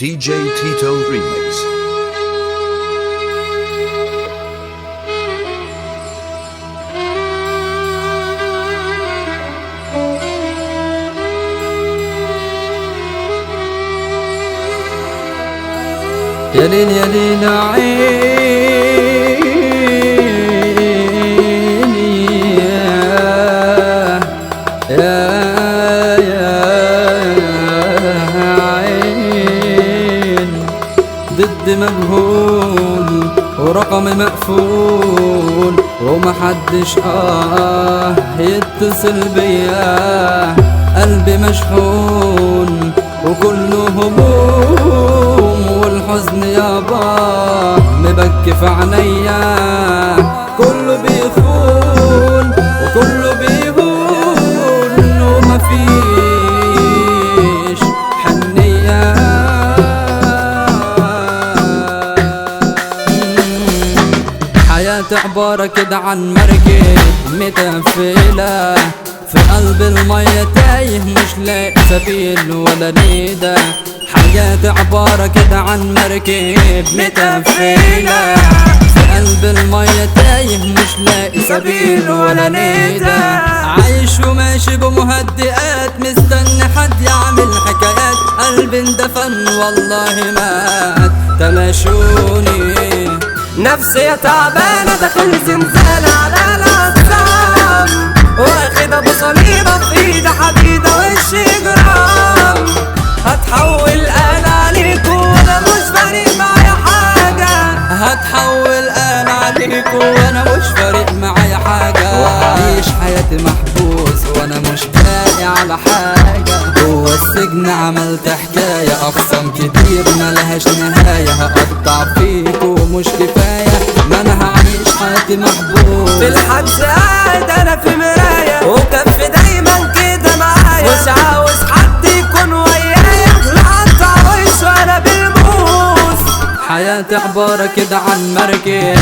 DJ Tito Remix. يا ليل يا ليل عيني يا يا يا عين ضد مجهول ورقم مقفول ومحدش اه يتصل بيا قلبي مشحون وكله هموم والحزن يابا مبكي في عينيا كله بيخون وكله بيهون ومفيش حنية حياتي عبارة كده عن مركب متقفلة في قلب المية تايه مش لاقي سبيل ولا نيدة حياتي عبارة كده عن مركب متقفلة في قلب المية تايه مش لاقي سبيل ولا نيدة عايش وماشي بمهدئات مستني حد يعمل حكايات قلبي اندفن والله مات تلاشوني نفسي تعبانة داخل زنزانة على الأقسام واخد أبو صليبة في إيدي حديدة وشي جرام هتحول أنا عليكوا وأنا مش فارق معايا حاجة هتحول انا عليك وانا مش فارق معايا حاجة وعيش حياتي محبوس وانا مش باقي على حاجة جوه السجن عملت حكاية اقسام كتير ملهاش نهاية هقطع فيك ومش كفاية ما انا هعيش حياتي محبوس في الحبس قاعد أنا في مراية وكف دايما كده معايا مش عاوز حد يكون ويايا لقطع وش وأنا بالموس حياتي عبارة كده عن مركب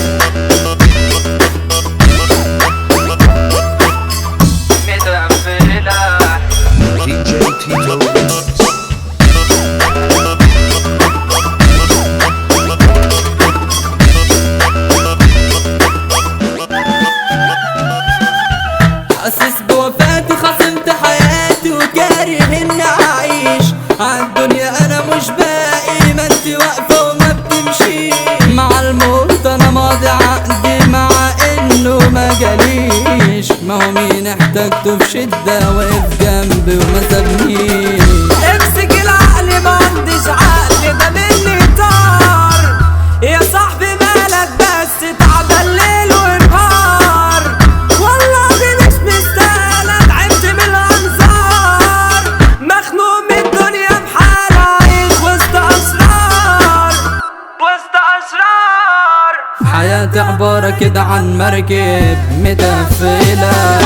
DJ Tito Remix. حاسس بوفاتي خصمت حياتي وكاره اني اعيش عالدنيا انا مش باقي ما انت واقفه وما بتمشي مع الموت انا ماضي عقدي مع انه ما جاليش ما هو مين احتاجته في شده واقف جنبي وما سابنيش امسك العقل ما عنديش عقل ده مني طار يا صاحبي مالك بس تعبان ليل ونهار والله مش مستاهلة تعبت من الانظار مخنوق من الدنيا بحالة عايش وسط اسرار وسط اسرار حياتي عبارة كده عن مركب متقفلة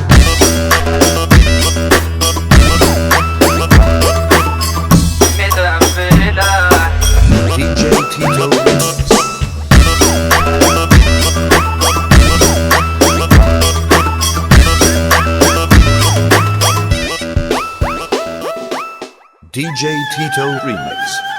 DJ Tito Remix. DJ Tito Remix.